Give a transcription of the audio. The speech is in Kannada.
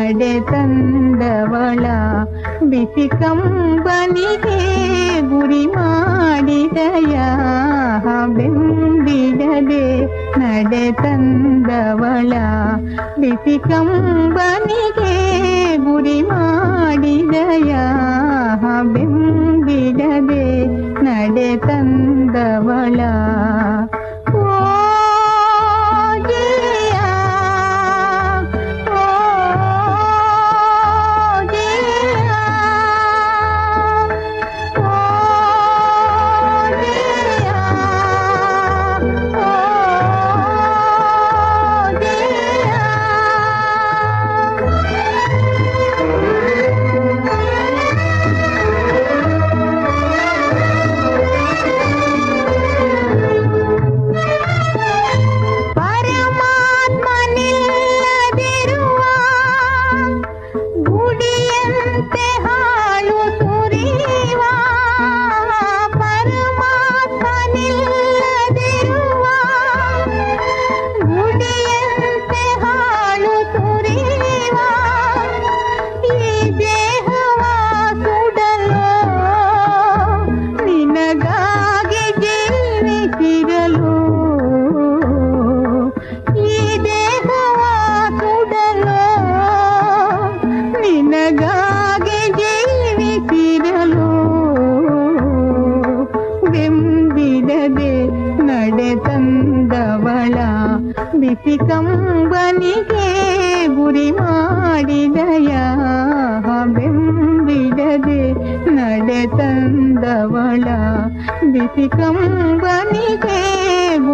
ನಡೆ ತಂದವಳ ಬಿಸಿ ಕಂಬನಿಗೆ ಗುರಿ ಮಾಡಿದಯ ಬೆಂಬಿಡದೆ ನಡೆ ತಂದವಳ ಬಿಸಿ ಕಂಬನಿಗೆ ಗುರಿ ಮಾಡಿದಯ ಬೆಂಬಿಡದೆ ನಡೆ ತಂದವಳ ಓ ಜಿಯಾ, ಓ ಜಿಯಾ, ಓ ಜಿಯಾ, ಓ ಪರಮಾತ್ಮನಿಲ್ಲದಿರುವ ಗುಡಿಯಂತೆ ಹಾಳು ಸುರಿಯುವ ಪರಮಾತ್ಮನಿಲ್ಲದಿರುವ ಗುಡಿಯಂತೆ ಹಾಳು ಸುರಿಯುವ ಈ ದೇಹವ ಸುಡಲು ನಿನಗಾಗಿ ಜೀವಿಸಿರಲು ಈ ದೇಹವ ಸುಡಲು ನಿನಗಾಗಿ ಜೀವಿಸಿರಲು ಬೆಂಬಿಡದೆ ನಡೆ ತಂದವಳ ಬಿಸಿ ಕಂಬನಿಗೆ ಗುರಿ ಮಾಡಿದಯ ಬೆಂಬಿಡದೆ ನಡೆ ತಂದವಳ ಬಿಸಿ ಕಂಬನಿಗೆ